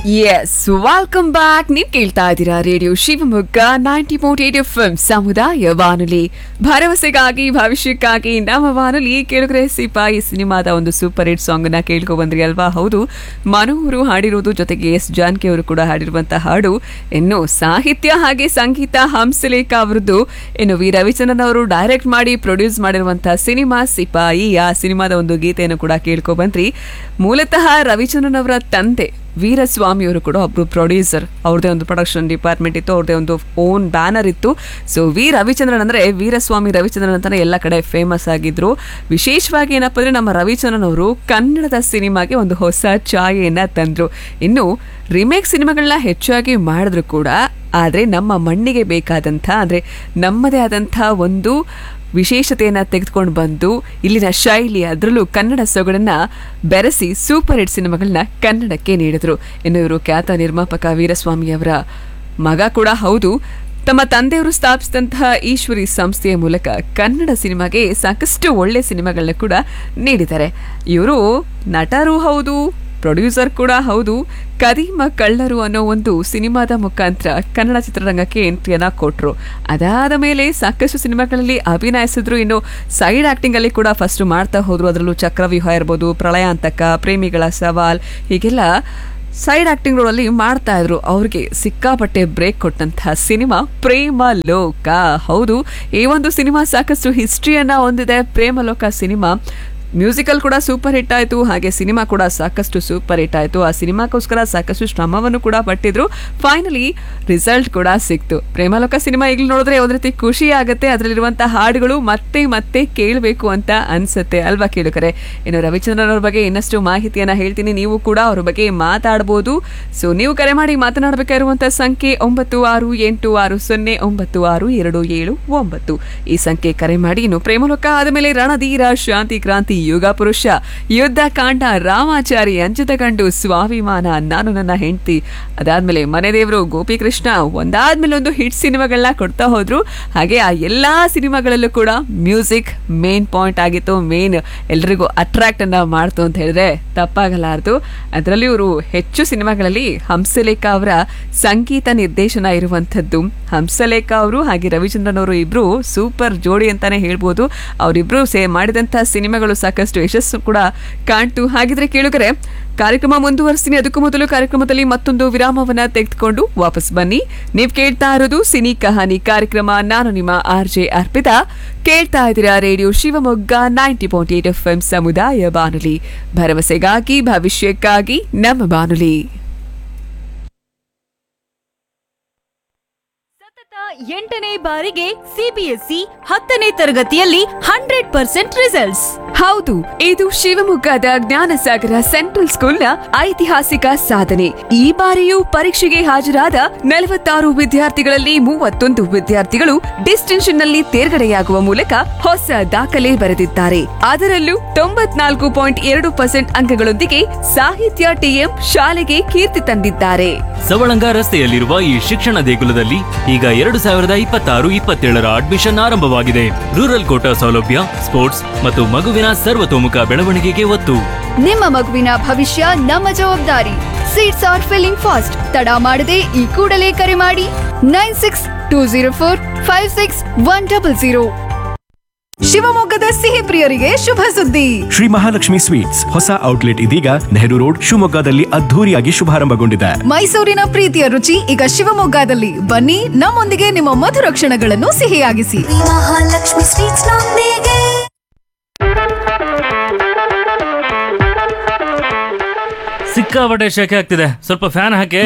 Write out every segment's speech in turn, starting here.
S welcome back ನೀವು ಕೇಳ್ತಾ ಇದ್ದೀರಾ radio Shivamogga ninety point eight F ಸಮುದಾಯ ಬಾನುಲಿ ಭರವಸೆಗಾಗಿ ಭವಿಷ್ಯಕ್ಕಾಗಿ ನಮ್ಮ ಬಾನುಲಿ ಕೇಳಿದ್ರೆ ಸಿಪಾಯಿ ಸಿನಿಮಾದ ಒಂದು ಸೂಪರ್ ಹಿಟ್ ಸಾಂಗ್ ನ ಕೇಳ್ಕೊ ಬಂದ್ರಿ ಅಲ್ವಾ ಹೌದು ಮನು ಅವರು ಹಾಡಿರೋದು ಜೊತೆಗೆ ಎಸ್ ಜಾನಕಿ ಅವರು ಕೂಡ ಹಾಡಿರುವಂತಹ ಹಾಡು ಇನ್ನು ಸಾಹಿತ್ಯ ಹಾಗೆ ಸಂಗೀತ ಹಂಸಲೇಖ ಅವರದ್ದು ಇನ್ನು ವಿ ರವಿಚಂದ್ರನ್ ಅವರು ಡೈರೆಕ್ಟ್ ಮಾಡಿ ಪ್ರೊಡ್ಯೂಸ್ ಮಾಡಿರುವಂತಹ ಸಿನಿಮಾ ಸಿಪಾಯಿ ಆ ಸಿನಿಮಾದ ಒಂದು ಗೀತೆಯನ್ನು ಕೂಡ ಕೇಳ್ಕೊ ಬಂದ್ರಿ ಮೂಲತಃ ರವಿಚಂದ್ರನ್ ಅವರ ತಂದೆ ವೀರಸ್ವಾಮಿ ಅವರು ಕೂಡ ಒಬ್ರು ಪ್ರೊಡ್ಯೂಸರ್ ಅವ್ರದೇ ಒಂದು ಪ್ರೊಡಕ್ಷನ್ ಡಿಪಾರ್ಟ್ಮೆಂಟ್ ಇತ್ತು ಅವ್ರದೇ ಒಂದು ಓನ್ ಬ್ಯಾನರ್ ಇತ್ತು ಸೊ ವಿ ರವಿಚಂದ್ರನ್ ಅಂದ್ರೆ ವೀರಸ್ವಾಮಿ ರವಿಚಂದ್ರನ್ ಅಂತಾನೆ ಎಲ್ಲ ಕಡೆ ಫೇಮಸ್ ಆಗಿದ್ರು ವಿಶೇಷವಾಗಿ ಏನಪ್ಪ ಅಂದ್ರೆ ನಮ್ಮ ರವಿಚಂದ್ರನ್ ಅವರು ಕನ್ನಡದ ಸಿನಿಮಾಗೆ ಒಂದು ಹೊಸ ಛಾಯೆಯನ್ನ ತಂದ್ರು ಇನ್ನು ರಿಮೇಕ್ ಸಿನಿಮಾಗಳನ್ನ ಹೆಚ್ಚಾಗಿ ಮಾಡಿದ್ರು ಕೂಡ ಆದರೆ ನಮ್ಮ ಮಣ್ಣಿಗೆ ಬೇಕಾದಂಥ ಅಂದರೆ ನಮ್ಮದೇ ಆದಂಥ ಒಂದು ವಿಶೇಷತೆಯನ್ನು ತೆಗೆದುಕೊಂಡು ಬಂದು ಇಲ್ಲಿನ ಶೈಲಿ ಅದರಲ್ಲೂ ಕನ್ನಡ ಸೊಗಡನ್ನ ಬೆರೆಸಿ ಸೂಪರ್ ಹಿಟ್ ಸಿನಿಮಾಗಳನ್ನ ಕನ್ನಡಕ್ಕೆ ನೀಡಿದ್ರು ಇನ್ನು ಇವರು ಖ್ಯಾತ ನಿರ್ಮಾಪಕ ವೀರಸ್ವಾಮಿ ಅವರ ಮಗ ಕೂಡ ಹೌದು ತಮ್ಮ ತಂದೆಯವರು ಸ್ಥಾಪಿಸಿದಂತಹ ಈಶ್ವರಿ ಸಂಸ್ಥೆಯ ಮೂಲಕ ಕನ್ನಡ ಸಿನಿಮಾಗೆ ಸಾಕಷ್ಟು ಒಳ್ಳೆ ಸಿನಿಮಾಗಳನ್ನ ಕೂಡ ನೀಡಿದ್ದಾರೆ ಇವರು ನಟರು ಹೌದು ಪ್ರೊಡ್ಯೂಸರ್ ಕೂಡ ಹೌದು ಕದೀಮ ಕಳ್ಳರು ಅನ್ನೋ ಒಂದು ಸಿನಿಮಾದ ಮುಖಾಂತರ ಕನ್ನಡ ಚಿತ್ರರಂಗಕ್ಕೆ ಎಂಟ್ರಿಯನ್ನ ಕೊಟ್ರು ಅದಾದ ಮೇಲೆ ಸಾಕಷ್ಟು ಸಿನಿಮಾಗಳಲ್ಲಿ ಅಭಿನಯಿಸಿದ್ರು ಇನ್ನು ಸೈಡ್ ಆಕ್ಟಿಂಗ್ ಅಲ್ಲಿ ಕೂಡ ಫಸ್ಟ್ ಮಾಡ್ತಾ ಹೋದ್ರು ಅದರಲ್ಲೂ ಚಕ್ರವ್ಯೂಹ ಇರ್ಬೋದು ಪ್ರಳಯಾಂತಕ ಪ್ರೇಮಿಗಳ ಸವಾಲ್ ಹೀಗೆಲ್ಲ ಸೈಡ್ ಆಕ್ಟಿಂಗ್ ರೋಲಲ್ಲಿ ಮಾಡ್ತಾ ಇದ್ರು ಅವ್ರಿಗೆ ಸಿಕ್ಕಾಪಟ್ಟೆ ಬ್ರೇಕ್ ಕೊಟ್ಟಂತಹ ಸಿನಿಮಾ ಪ್ರೇಮ ಲೋಕ ಹೌದು ಈ ಒಂದು ಸಿನಿಮಾ ಸಾಕಷ್ಟು ಹಿಸ್ಟ್ರಿಯನ್ನ ಹೊಂದಿದೆ ಪ್ರೇಮ ಲೋಕ ಸಿನಿಮಾ ಮ್ಯೂಸಿಕಲ್ ಕೂಡ ಸೂಪರ್ ಹಿಟ್ ಆಯಿತು ಹಾಗೆ ಸಿನಿಮಾ ಕೂಡ ಸಾಕಷ್ಟು ಸೂಪರ್ ಹಿಟ್ ಆಯಿತು ಆ ಸಿನಿಮಾಕ್ಕೋಸ್ಕರ ಸಾಕಷ್ಟು ಶ್ರಮವನ್ನು ಕೂಡ ಪಟ್ಟಿದ್ರು ಫೈನಲಿ ರಿಸಲ್ಟ್ ಕೂಡ ಸಿಕ್ತು ಪ್ರೇಮಲೋಕ ಸಿನಿಮಾ ಈಗಲೂ ನೋಡಿದ್ರೆ ಒಂದು ರೀತಿ ಖುಷಿ ಆಗುತ್ತೆ ಅದರಲ್ಲಿರುವಂತಹ ಹಾಡುಗಳು ಮತ್ತೆ ಮತ್ತೆ ಕೇಳಬೇಕು ಅಂತ ಅನ್ಸುತ್ತೆ ಅಲ್ವಾ ಕೇಳುಕರೆ ಇನ್ನು ರವಿಚಂದ್ರನ್ ಅವ್ರ ಬಗ್ಗೆ ಇನ್ನಷ್ಟು ಮಾಹಿತಿಯನ್ನ ಹೇಳ್ತೀನಿ ನೀವು ಕೂಡ ಅವ್ರ ಬಗ್ಗೆ ಮಾತಾಡ್ಬೋದು ಸೊ ನೀವು ಕರೆ ಮಾಡಿ ಮಾತನಾಡಬೇಕಾಗಿರುವಂತಹ ಸಂಖ್ಯೆ ಒಂಬತ್ತು ಆರು ಎಂಟು ಆರು ಸೊನ್ನೆ ಒಂಬತ್ತು ಆರು ಎರಡು ಏಳು ಒಂಬತ್ತು ಈ ಸಂಖ್ಯೆ ಕರೆ ಮಾಡಿ ಇನ್ನು ಪ್ರೇಮಲೋಕ ಆದಮೇಲೆ ರಣಧೀರ ಶಾಂತಿ ಕ್ರಾಂತಿ ಯುಗ ಪುರುಷ ಯುದ್ಧ ಕಾಂಡ ರಾಮಾಚಾರಿ ಅಂಚಿತ ಕಂಡು ಸ್ವಾಭಿಮಾನ ನಾನು ನನ್ನ ಹೆಂಡತಿ ಅದಾದ್ಮೇಲೆ ಮನೆ ದೇವರು ಗೋಪಿಕೃಷ್ಣ ಒಂದಾದ್ಮೇಲೆ ಒಂದು ಹಿಟ್ ಸಿನಿಮಾಗಳನ್ನ ಕೊಡ್ತಾ ಹೋದ್ರು ಹಾಗೆ ಆ ಎಲ್ಲಾ ಸಿನಿಮಾಗಳಲ್ಲೂ ಕೂಡ ಮ್ಯೂಸಿಕ್ ಮೇನ್ ಪಾಯಿಂಟ್ ಆಗಿತ್ತು ಮೇನ್ ಎಲ್ರಿಗೂ ಅಟ್ರಾಕ್ಟ್ ಅನ್ನ ಮಾಡ್ತು ಅಂತ ಹೇಳಿದ್ರೆ ತಪ್ಪಾಗಲಾರದು ಅದರಲ್ಲಿ ಇವರು ಹೆಚ್ಚು ಸಿನಿಮಾಗಳಲ್ಲಿ ಹಂಸಲೇಖ ಅವರ ಸಂಗೀತ ನಿರ್ದೇಶನ ಇರುವಂಥದ್ದು ಹಂಸಲೇಖ ಅವರು ಹಾಗೆ ರವಿಚಂದ್ರನ್ ಅವರು ಇಬ್ರು ಸೂಪರ್ ಜೋಡಿ ಅಂತಾನೆ ಹೇಳ್ಬೋದು ಅವರಿಬ್ರು ಸೇ ಮಾಡಿದಂಥ ಸಿನಿಮಾಗಳು ಸಾಕಷ್ಟು ಯಶಸ್ಸು ಕೂಡ ಕಾಣ್ತು ಹಾಗಿದ್ರೆ ಕೇಳುಗರೆ ಕಾರ್ಯಕ್ರಮ ಮುಂದುವರಿಸ್ತೀನಿ ಅದಕ್ಕೂ ಮೊದಲು ಕಾರ್ಯಕ್ರಮದಲ್ಲಿ ಮತ್ತೊಂದು ವಿರಾಮವನ್ನ ತೆಗೆದುಕೊಂಡು ವಾಪಸ್ ಬನ್ನಿ ನೀವು ಕೇಳ್ತಾ ಇರೋದು ಸಿನಿ ಕಹಾನಿ ಕಾರ್ಯಕ್ರಮ ನಾನು ನಿಮ್ಮ ಆರ್ ಜೆ ಅರ್ಪಿತಾ ಕೇಳ್ತಾ ಇದ್ದೀರಾ radio Shivamogga ninety point eight F M ಸಮುದಾಯ ಬಾನುಲಿ ಭರವಸೆಗಾಗಿ ಭವಿಷ್ಯಕ್ಕಾಗಿ ನಮ್ಮ ಬಾನುಲಿ ಸತತ ಎಂಟನೇ ಬಾರಿಗೆ ಸಿಬಿಎಸ್ಇ ಹತ್ತನೇ ತರಗತಿಯಲ್ಲಿ ಹಂಡ್ರೆಡ್ ಪರ್ಸೆಂಟ್ ರಿಸಲ್ಟ್ಸ್ ಹೌದು ಇದು ಶಿವಮೊಗ್ಗದ ಜ್ಞಾನಸಾಗರ ಸೆಂಟ್ರಲ್ ಸ್ಕೂಲ್ನ ಐತಿಹಾಸಿಕ ಸಾಧನೆ ಈ ಬಾರಿಯೂ ಪರೀಕ್ಷೆಗೆ ಹಾಜರಾದ ನಲವತ್ತಾರು ವಿದ್ಯಾರ್ಥಿಗಳಲ್ಲಿ ಮೂವತ್ತೊಂದು ವಿದ್ಯಾರ್ಥಿಗಳು ಡಿಸ್ಟಿಂಕ್ಷನ್ ನಲ್ಲಿ ತೇರ್ಗಡೆಯಾಗುವ ಮೂಲಕ ಹೊಸ ದಾಖಲೆ ಬರೆದಿದ್ದಾರೆ ಅದರಲ್ಲೂ ತೊಂಬತ್ನಾಲ್ಕು ಪಾಯಿಂಟ್ ಎರಡು ಪರ್ಸೆಂಟ್ ಅಂಕಗಳೊಂದಿಗೆ ಸಾಹಿತ್ಯ ಟಿಎಂ ಶಾಲೆಗೆ ಕೀರ್ತಿ ತಂದಿದ್ದಾರೆ ಸವಳಂಗ ರಸ್ತೆಯಲ್ಲಿರುವ ಈ ಶಿಕ್ಷಣ ದೇಗುಲದಲ್ಲಿ ಈಗ ಎರಡು ಸಾವಿರದ ಇಪ್ಪತ್ತಾರು ಇಪ್ಪತ್ತೇಳರ ಅಡ್ಮಿಷನ್ ಆರಂಭವಾಗಿದೆ ರೂರಲ್ ಕೋಟಾ ಸೌಲಭ್ಯ ಸ್ಪೋರ್ಟ್ಸ್ ಮತ್ತು ಮಗುವಿನ ಸರ್ವತೋಮುಖ ಬೆಳವಣಿಗೆಗೆ ಒತ್ತು ನಿಮ್ಮ ಮಗುವಿನ ಭವಿಷ್ಯ ನಮ್ಮ ಜವಾಬ್ದಾರಿ ಸೀಟ್ಸ್ ಆರ್ ಫಿಲ್ಲಿಂಗ್ ಫಾಸ್ಟ್ ತಡ ಮಾಡದೆ ಈ ಕೂಡಲೇ ಕರೆ ಮಾಡಿ nine six two zero four five six one double zero ಶಿವಮೊಗ್ಗದ ಸಿಹಿ ಪ್ರಿಯರಿಗೆ ಶುಭ ಸುದ್ದಿ ಶ್ರೀ ಮಹಾಲಕ್ಷ್ಮಿ ಸ್ವೀಟ್ಸ್ ಹೊಸ ಔಟ್ಲೆಟ್ ಇದೀಗ ನೆಹರು ರೋಡ್ ಶಿವಮೊಗ್ಗದಲ್ಲಿ ಅದ್ಧೂರಿಯಾಗಿ ಶುಭಾರಂಭಗೊಂಡಿದೆ ಮೈಸೂರಿನ ಪ್ರೀತಿಯ ರುಚಿ ಈಗ ಶಿವಮೊಗ್ಗದಲ್ಲಿ ಬನ್ನಿ ನಮ್ಮೊಂದಿಗೆ ನಿಮ್ಮ ಮಧುರ ಕ್ಷಣಗಳನ್ನು ಸಿಹಿಯಾಗಿಸಿ ಮಹಾಲಕ್ಷ್ಮಿ ಸ್ವೀಟ್ಸ್ ನೊಂದಿಗೆ ಸಿಕ್ಕಾಪಟ್ಟೆ ಶೆಕೆ ಆಗ್ತಿದೆ ಸ್ವಲ್ಪ ಫ್ಯಾನ್ ಹಾಕಿ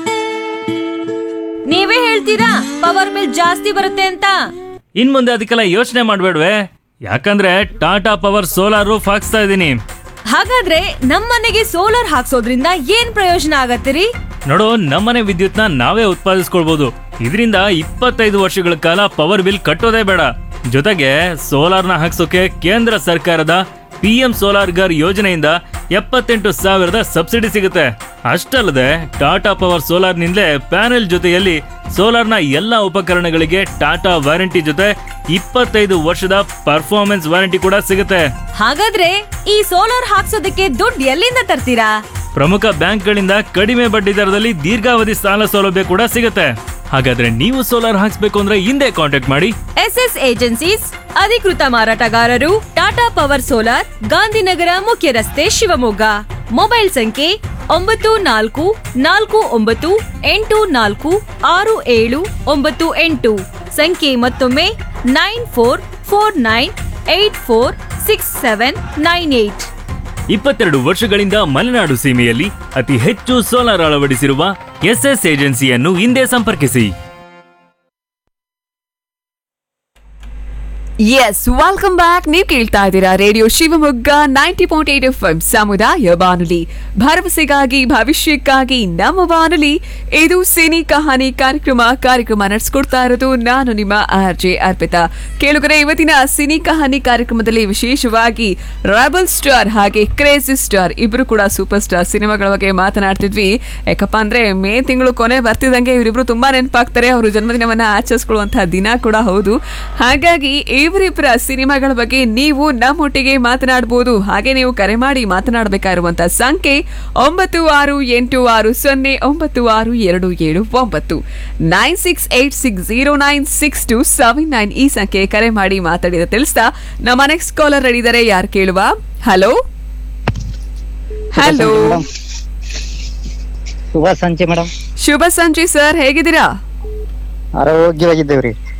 ನೀವೇ ಹೇಳ್ತೀರಾ ಪವರ್ ಬಿಲ್ ಜಾಸ್ತಿ ಬರುತ್ತೆ ಅಂತ ಇನ್ ಮುಂದೆ ಅದಕ್ಕೆಲ್ಲ ಯೋಚನೆ ಮಾಡ್ಬೇಡ್ವೆ ಯಾಕಂದ್ರೆ ಟಾಟಾ ಪವರ್ ಸೋಲಾರ್ ರೂಫ್ ಹಾಕ್ಸ್ತಾ ಇದ್ದೀನಿ ಹಾಗಾದ್ರೆ ನಮ್ಮನೆಗೆ ಸೋಲಾರ್ ಹಾಕ್ಸೋದ್ರಿಂದ ಏನ್ ಪ್ರಯೋಜನ ಆಗತ್ತಿರಿ ನೋಡು ನಮ್ಮನೆ ವಿದ್ಯುತ್ನ ನಾವೇ ಉತ್ಪಾದಿಸ್ಕೊಳ್ಬಹುದು ಇದರಿಂದ ಇಪ್ಪತ್ತೈದು ವರ್ಷಗಳ ಕಾಲ ಪವರ್ ಬಿಲ್ ಕಟ್ಟೋದೇ ಬೇಡ ಜೊತೆಗೆ ಸೋಲಾರ್ನ ಹಾಕ್ಸೋಕೆ ಕೇಂದ್ರ ಸರ್ಕಾರದ ಪಿ ಎಂ ಸೋಲಾರ್ ಗರ್ ಯೋಜನೆಯಿಂದ ಎಪ್ಪತ್ತೆಂಟು ಸಾವಿರದ ಸಬ್ಸಿಡಿ ಸಿಗುತ್ತೆ ಅಷ್ಟಲ್ಲದೆ ಟಾಟಾ ಪವರ್ ಸೋಲಾರ್ನಿಂದಲೇ ಪ್ಯಾನೆಲ್ ಜೊತೆಯಲ್ಲಿ ಸೋಲಾರ್ನ ಎಲ್ಲ ಉಪಕರಣಗಳಿಗೆ ಟಾಟಾ ವಾರಂಟಿ ಜೊತೆ ಇಪ್ಪತ್ತೈದು ವರ್ಷದ ಪರ್ಫಾರ್ಮೆನ್ಸ್ ವಾರಂಟಿ ಕೂಡ ಸಿಗುತ್ತೆ ಹಾಗಾದ್ರೆ ಈ ಸೋಲಾರ್ ಹಾಕ್ಸೋದಕ್ಕೆ ದುಡ್ಡು ಎಲ್ಲಿಂದ ತರ್ತೀರಾ ಪ್ರಮುಖ ಬ್ಯಾಂಕ್ಗಳಿಂದ ಕಡಿಮೆ ಬಡ್ಡಿ ದರದಲ್ಲಿ ದೀರ್ಘಾವಧಿ ಸಾಲ ಸೌಲಭ್ಯ ಕೂಡ ಸಿಗುತ್ತೆ ಹಾಗಾದ್ರೆ ನೀವು ಸೋಲಾರ್ ಹಾಕ್ಸ್ಬೇಕು ಅಂದ್ರೆ ಹಿಂದೆ ಕಾಂಟ್ಯಾಕ್ಟ್ ಮಾಡಿ ಎಸ್ ಎಸ್ ಏಜೆನ್ಸೀಸ್ ಅಧಿಕೃತ ಮಾರಾಟಗಾರರು ಟಾಟಾ ಪವರ್ ಸೋಲಾರ್ ಗಾಂಧಿನಗರ ಮುಖ್ಯ ರಸ್ತೆ ಶಿವಮೊಗ್ಗ ಮೊಬೈಲ್ ಸಂಖ್ಯೆ ಒಂಬತ್ತು ನಾಲ್ಕು ನಾಲ್ಕು ಒಂಬತ್ತು ಎಂಟು ನಾಲ್ಕು ಆರು ಏಳು ಒಂಬತ್ತು ಎಂಟು ಸಂಖ್ಯೆ ಮತ್ತೊಮ್ಮೆ nine four four nine eight four six seven nine eight ಇಪ್ಪತ್ತೆರಡು ವರ್ಷಗಳಿಂದ ಮಲೆನಾಡು ಸೀಮೆಯಲ್ಲಿ ಅತಿ ಹೆಚ್ಚು ಸೋಲಾರ್ ಅಳವಡಿಸಿರುವ ಎಸ್ಎಸ್ ಏಜೆನ್ಸಿಯನ್ನು ಹಿಂದೆ ಸಂಪರ್ಕಿಸಿ ಎಸ್ ವೆಲ್ಕಮ್ ಬ್ಯಾಕ್ ನೀವು ಕೇಳ್ತಾ ಇದ್ದೀರಾ radio Shivamogga ninety point eight F ಸಮುದಾಯ ಬಾನುಲಿ ಭರವಸೆಗಾಗಿ ಭವಿಷ್ಯಕ್ಕಾಗಿ ನಮ್ಮ ಬಾನುಲಿ ಇದು ಸಿನಿ ಕಹಾನಿ ಕಾರ್ಯಕ್ರಮ ಕಾರ್ಯಕ್ರಮ ನಡೆಸ್ಕೊಡ್ತಾ ಇರೋದು ನಾನು ನಿಮ್ಮ ಆರ್ ಜೆ ಅರ್ಪಿತಾ ಕೇಳುಗರೆ ಇವತ್ತಿನ ಸಿನಿ ಕಹಾನಿ ಕಾರ್ಯಕ್ರಮದಲ್ಲಿ ವಿಶೇಷವಾಗಿ ರಾಬಲ್ ಸ್ಟಾರ್ ಹಾಗೆ ಕ್ರೇಜಿ ಸ್ಟಾರ್ ಇಬ್ರು ಕೂಡ ಸೂಪರ್ ಸ್ಟಾರ್ ಸಿನಿಮಾಗಳ ಬಗ್ಗೆ ಮಾತನಾಡ್ತಿದ್ವಿ ಯಾಕಪ್ಪ ಅಂದ್ರೆ ಮೇ ತಿಂಗಳು ಕೊನೆ ಬರ್ತಿದಂಗೆ ಇವರಿಬ್ರು ತುಂಬಾ ನೆನಪಾಗ್ತಾರೆ ಅವರು ಜನ್ಮದಿನವನ್ನ ಆಚರಿಸ್ಕೊಳ್ಳುವಂತಹ ದಿನ ಕೂಡ ಹೌದು ಹಾಗಾಗಿ ಇವರಿಬ್ಬರ ಸಿನಿಮಾಗಳ ಬಗ್ಗೆ ನೀವು ನಮ್ಮೊಟ್ಟಿಗೆ ಮಾತನಾಡಬಹುದು ಹಾಗೆ ನೀವು ಕರೆ ಮಾಡಿ ಮಾತನಾಡಬೇಕಾಗಿರುವಂತಹ ಸಂಖ್ಯೆ ಒಂಬತ್ತು ಆರು ಎಂಟು ಆರು ಸೊನ್ನೆ ಒಂಬತ್ತು ಆರು ಎರಡು ಏಳು ಒಂಬತ್ತು nine six eight six zero nine six two seven nine ಈ ಸಂಖ್ಯೆ ಕರೆ ಮಾಡಿ ಮಾತಾಡಿದ ತಿಳಿಸ್ತಾ ನಮ್ಮ ನೆಕ್ಸ್ಟ್ ಕಾಲರ್ ರೆಡಿದ್ದಾರೆ ಯಾರು ಕೇಳುವ ಹಲೋ ಹಲೋ ಶುಭ ಸಂಜೆ ಮೇಡಮ್ ಶುಭ ಸಂಜೆ ಸರ್ ಹೇಗಿದ್ದೀರಾ ಆರೋಗ್ಯವಾಗಿದ್ದೇವ್ರಿ